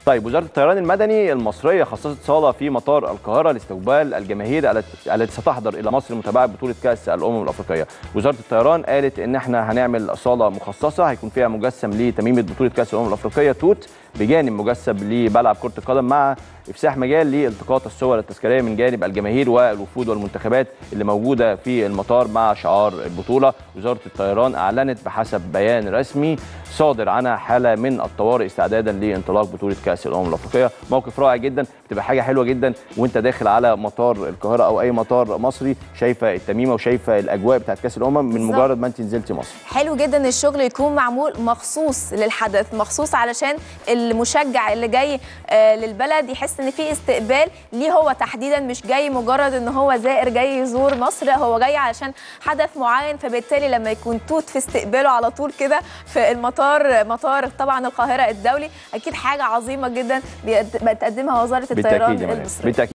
طيب وزاره الطيران المدني المصريه خصصت صاله في مطار القاهره لاستقبال الجماهير الت- التي ستحضر الى مصر متابعه بطوله كاس الامم الافريقيه وزاره الطيران قالت ان احنا هنعمل صاله مخصصه هيكون فيها مجسم لتميمه بطوله كاس الامم الافريقيه توت بجانب مجسم لملعب كره القدم مع افساح مجال لالتقاط الصور التذكاريه من جانب الجماهير والوفود والمنتخبات اللي موجوده في المطار مع شعار البطوله وزاره الطيران اعلنت بحسب بيان رسمي صادر عنها حاله من الطوارئ استعدادا لانطلاق بطوله كاس الامم الافريقيه موقف رائع جدا بتبقى حاجه حلوه جدا وانت داخل على مطار القاهره او اي مطار مصري شايفه التميمه وشايفه الاجواء بتاعت كاس الامم من بالظبط. مجرد ما انت نزلتي مصر حلو جدا الشغل يكون معمول مخصوص للحدث مخصوص علشان المشجع اللي جاي آه، للبلد يحس ان في استقبال ليه هو تحديدا مش جاي مجرد ان هو زائر جاي يزور مصر هو جاي علشان حدث معين فبالتالي لما يكون توت في استقباله على طول كده في المطار مطار طبعا القاهره الدولي اكيد حاجه عظيمه جدا بيقد- بتقدمها وزاره الطيران بالتاكيد يا مريم المصريه بالتاكيد